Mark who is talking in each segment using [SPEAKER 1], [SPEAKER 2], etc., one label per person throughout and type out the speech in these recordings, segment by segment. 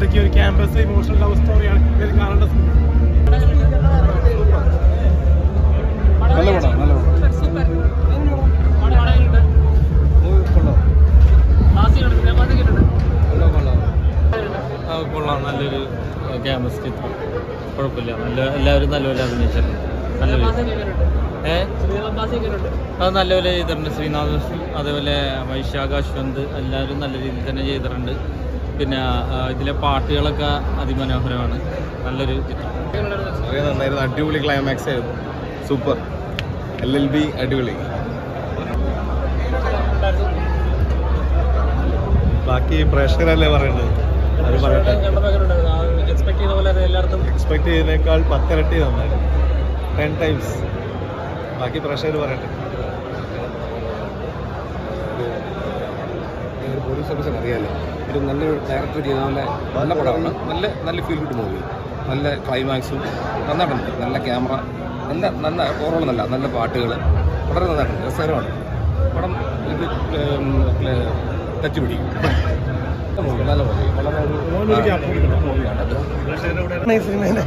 [SPEAKER 1] ഇടയ്ക്ക് ഒരു campus emotional love സ്റ്റോറിയാണ് ഇതിൽ കാണേണ്ട സിനിമ
[SPEAKER 2] നല്ല പടം നല്ല പടം
[SPEAKER 3] കൊള്ളാം നല്ലൊരു ക്യാമ്പസ് ചിത്രം കുഴപ്പമില്ല നല്ല എല്ലാവരും നല്ലപോലെ അഭിനയിച്ചിട്ടുണ്ട് നല്ലൊരു ഏ അത് നല്ലപോലെ ചെയ്തിട്ടുണ്ട് ശ്രീനാഥ് കൃഷ്ണൻ അതേപോലെ വൈശാഖ അശ്വന്ത് എല്ലാവരും നല്ല രീതിയിൽ തന്നെ ചെയ്തിട്ടുണ്ട് പിന്നെ ആ, ഇതിലെ പാട്ടുകളൊക്കെ അതിമനോഹരമാണ് നല്ലൊരു ചിത്രം
[SPEAKER 2] വളരെ നന്നായിരുന്നു അടിപൊളി ക്ലൈമാക്സ് ആയിരുന്നു സൂപ്പർ എൽ എൽ ബി അടിപൊളി ബാക്കി പ്രേക്ഷകരല്ലേ പറയേണ്ടത് അത് പറയട്ടെ
[SPEAKER 1] എക്സ്പെക്ട് ചെയ്ത പോലെ എല്ലായിടത്തും
[SPEAKER 2] എക്സ്പെക്ട് ചെയ്തതിനേക്കാൾ പത്തിരട്ടി നന്നായി ടെൻ ടൈംസ് ബാക്കി പ്രേക്ഷകർ പറയട്ടെ
[SPEAKER 4] ഒരു പോലീസ് ഓഫീസർ അറിയാലോ ഒരു നല്ലൊരു ഡയറക്ടർ ചെയ്ത നല്ല നല്ല പടമാണ് നല്ല നല്ല ഫീൽ ഗുഡ് മൂവി നല്ല ക്ലൈമാക്സും നന്നായിട്ടുണ്ട് നല്ല ക്യാമറ നല്ല നല്ല ഓവറോൾ നല്ല നല്ല പാട്ടുകൾ വളരെ നന്നായിട്ടുണ്ട് രസകരമാണ് പടം ഇത് ടച്ച് പിടിക്കും നല്ല മൂവി വളരെ ഒരു മൂവിയാണ്
[SPEAKER 1] ഈ സിനിമേനെ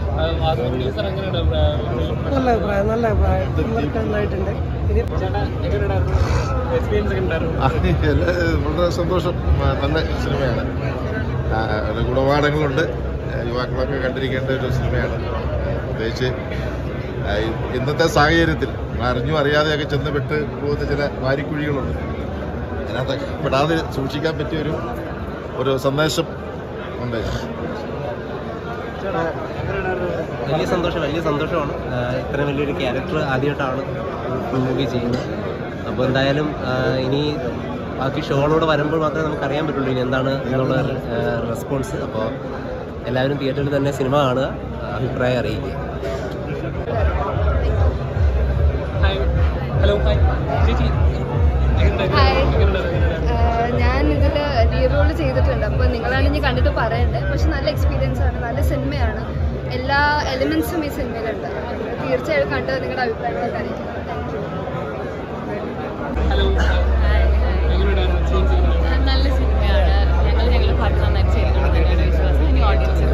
[SPEAKER 1] നല്ല അഭിപ്രായം നല്ല അഭിപ്രായം ഇവർക്ക് നന്നായിട്ടുണ്ട് ഇനി എക്സ്പീരിയൻസ് ഉണ്ടായിരുന്നു
[SPEAKER 5] വളരെ സന്തോഷം ആ, നല്ല സിനിമയാണ് ആ, ഒരു ഗുണപാഠങ്ങളുണ്ട് ആ, യുവാക്കളൊക്കെ കണ്ടിരിക്കേണ്ട ഒരു സിനിമയാണ് പ്രത്യേകിച്ച് ആ, ഈ ഇന്നത്തെ സാഹചര്യത്തിൽ അറിഞ്ഞും അറിയാതെയൊക്കെ ചെന്ന് പെട്ട് പോകുന്ന ചില വാരിക്കുഴികളുണ്ട് അതിനകത്ത് പെടാതെ സൂക്ഷിക്കാൻ പറ്റിയ ഒരു ഒരു സന്ദേശം ഉണ്ട്
[SPEAKER 6] വലിയ സന്തോഷം വലിയ സന്തോഷമാണ് ആഹ് ഇത്രയും വലിയൊരു ക്യാരക്ടർ ആദ്യമായിട്ടാണ് മൂവി ചെയ്യുന്നത് അപ്പോൾ എന്തായാലും ആഹ് ഇനി ബാക്കി ഷോകളോട് വരുമ്പോൾ മാത്രമേ നമുക്ക് അറിയാൻ പറ്റുള്ളൂ ഇനി എന്താണ് എന്നുള്ള റെസ്പോൺസ് അപ്പോൾ എല്ലാവരും തിയേറ്ററിൽ തന്നെ സിനിമ കാണുക അഭിപ്രായം അറിയിക്കുക
[SPEAKER 1] ഹലോ ഹായ് ചേച്ചി
[SPEAKER 7] ഹായ് ആഹ് ഞാൻ ഇതിൽ ലീഡ് റോൾ ചെയ്തിട്ടുണ്ട് അപ്പോൾ നിങ്ങളാണ് ഇനി കണ്ടിട്ട് പറയണ്ടത് പക്ഷെ നല്ല എക്സ്പീരിയൻസ് ആണ് നല്ല സിനിമയാണ് എല്ലാ എലിമെന്റ്സും ഈ സിനിമയിലുണ്ട് തീർച്ചയായും കണ്ട് നിങ്ങളുടെ അഭിപ്രായങ്ങളൊക്കെ അറിയിക്കണം
[SPEAKER 1] ഹലോ
[SPEAKER 8] നല്ല സിനിമയാണ് ഞങ്ങൾ ഞങ്ങളുടെ പാട്ട് നന്നായിട്ട് ചെയ്തിട്ടുണ്ട് തന്നെയാണ് വിശ്വാസം ഇനി ഓഡിയൻസ്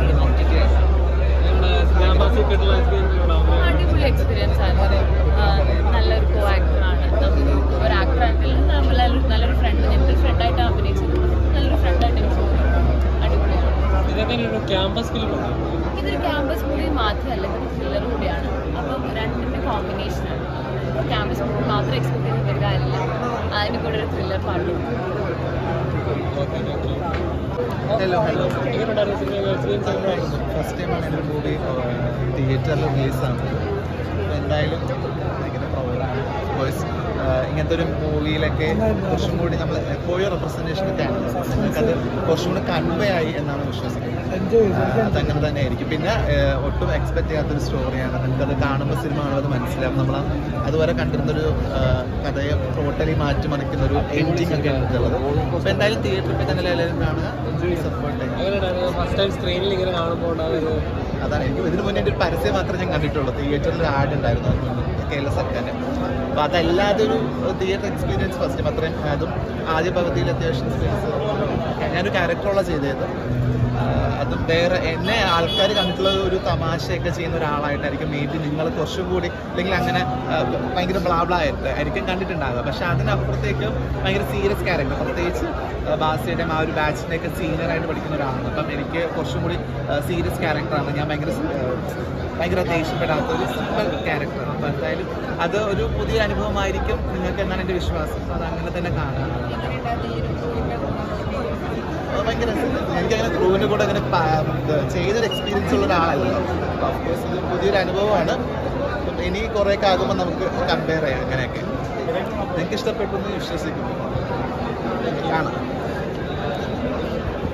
[SPEAKER 8] അടിപൊളി എക്സ്പീരിയൻസ് ആണ് ആ, നല്ലൊരു കോ ആക്ടറാണ് ഒരു ആക്ടർ നമ്മൾ നല്ലൊരു ഫ്രണ്ട് ഞങ്ങളുടെ ഫ്രണ്ടായിട്ട് അഭിനയിച്ചത് നല്ലൊരു ഫ്രണ്ടായിട്ട് എനിക്ക് തോന്നി അടിപൊളിയാണ്
[SPEAKER 1] ഇതൊക്കെ ഒരു ക്യാമ്പസ് ഫിലിം
[SPEAKER 8] ഇതൊരു ക്യാമ്പസ് മൂവി മാത്രമല്ല ഇതൊരു ത്രില്ലർ കൂടിയാണ് അപ്പം രണ്ടിൻ്റെ കോമ്പിനേഷനാണ് ക്യാമ്പസ് മൂവി മാത്രം എക്സ്പെക്ട് ചെയ്ത് ഒരു കാര്യമില്ല അതിൻ്റെ കൂടെ ഒരു ത്രില്ലർ പാട്ടും
[SPEAKER 6] ഹലോ ഹലോ
[SPEAKER 1] എങ്ങനെയുണ്ടായിരുന്നു സിനിമ എക്സ്പീരിയൻസ് എങ്ങനെയായിരുന്നു
[SPEAKER 6] ഫസ്റ്റ് ടൈമാണ് എൻ്റെ മൂവി തിയേറ്ററിൽ റിലീസാണ് അപ്പോൾ എന്തായാലും ഭയങ്കര പ്രൗഡാണ് കോഴ്സ് ഇങ്ങനത്തെ ഒരു മൂവിയിലൊക്കെ കുറച്ചും കൂടി നമ്മൾ എപ്പോഴും റെപ്രസെൻറ്റേഷൻ ഒക്കെയാണ് നിങ്ങൾക്കത് കുറച്ചും കൂടി കൺവേ ആയി എന്നാണ് വിശ്വസിക്കുന്നത് ആ, അതങ്ങനെ തന്നെ ആയിരിക്കും പിന്നെ ഏഹ്, ഒട്ടും എക്സ്പെക്ട് ചെയ്യാത്തൊരു സ്റ്റോറിയാണ് നിങ്ങൾക്കത് കാണുമ്പോൾ സിനിമ കാണുമ്പോൾ അത് മനസ്സിലാവും നമ്മൾ അതുവരെ കണ്ടിരുന്നൊരു ആ, കഥയെ ടോട്ടലി മാറ്റിമറിക്കുന്ന ഒരു എൻഡിങ് ഒക്കെ ഉള്ളത് അപ്പോൾ എന്തായാലും തിയേറ്ററിൽ പോയി തന്നെ എല്ലാവരും കാണുക സപ്പോർട്ട് ചെയ്യുക
[SPEAKER 1] എങ്ങനെയുണ്ടായിരുന്നു ഫസ്റ്റ് ടൈം സ്ക്രീനിൽ ഇങ്ങനെ കാണുമ്പോൾ ഉണ്ടാകുന്നത്
[SPEAKER 6] അതാണ് എനിക്ക് ഇതിനു മുന്നേ ഒരു പരസ്യം മാത്രമേ ഞാൻ കണ്ടിട്ടുള്ളൂ തിയേറ്ററിൽ ആഡ് ഉണ്ടായിരുന്നു കേരള സർക്കാരിൻ്റെ അപ്പോൾ അതല്ലാതെ ഒരു തിയേറ്റർ എക്സ്പീരിയൻസ് ഫസ്റ്റ് ടൈം അത്രയും അതും ആദ്യ പകുതിയിൽ അത്യാവശ്യം സ്പേസ് ഞാനൊരു ക്യാരക്ടറുള്ള ചെയ്തത് ആഹ് അതും വേറെ എന്നെ ആൾക്കാർ കണ്ടിട്ടുള്ള ഒരു തമാശയൊക്കെ ചെയ്യുന്ന ഒരാളായിട്ടായിരിക്കും മേ ബി നിങ്ങൾ കുറച്ചും കൂടി അല്ലെങ്കിൽ അങ്ങനെ ആഹ് ഭയങ്കര ബ്ലാബ്ലായിട്ട് ആയിരിക്കും കണ്ടിട്ടുണ്ടാകുക പക്ഷെ അതിനപ്പുറത്തേക്ക് ഭയങ്കര സീരിയസ് ക്യാരക്ടർ പ്രത്യേകിച്ച് ആഹ് ബാസിയുടെയും ആ ഒരു ബാച്ചിനെയൊക്കെ സീനിയറായിട്ട് പഠിക്കുന്ന ഒരാളാണ് അപ്പം എനിക്ക് കുറച്ചും കൂടി സീരിയസ് ക്യാരക്ടറാണ് ഞാൻ ഭയങ്കര ആഹ് ഭയങ്കര ദേഷ്യപ്പെടാത്ത ഒരു സിമ്പിൾ ക്യാരക്ടറാണ് അപ്പോൾ എന്തായാലും അത് ഒരു പുതിയ അനുഭവമായിരിക്കും നിങ്ങൾക്ക് എന്നാണ് എൻ്റെ വിശ്വാസം അത് അങ്ങനെ തന്നെ കാണാം അത് ഭയങ്കര എനിക്കങ്ങനെ ക്രൂവിൻ്റെ കൂടെ അങ്ങനെ പ- ഇത് ചെയ്തൊരു എക്സ്പീരിയൻസ് ഉള്ള ഒരാളല്ല അഫ്കോഴ്സ് ഇത് പുതിയൊരു അനുഭവമാണ് അപ്പം ഇനി കുറേയൊക്കെ ആകുമ്പോൾ നമുക്ക് കമ്പയർ ചെയ്യാം അങ്ങനെയൊക്കെ നിങ്ങൾക്ക് ഇഷ്ടപ്പെട്ടു എന്ന് വിശ്വസിക്കുന്നു കാണാം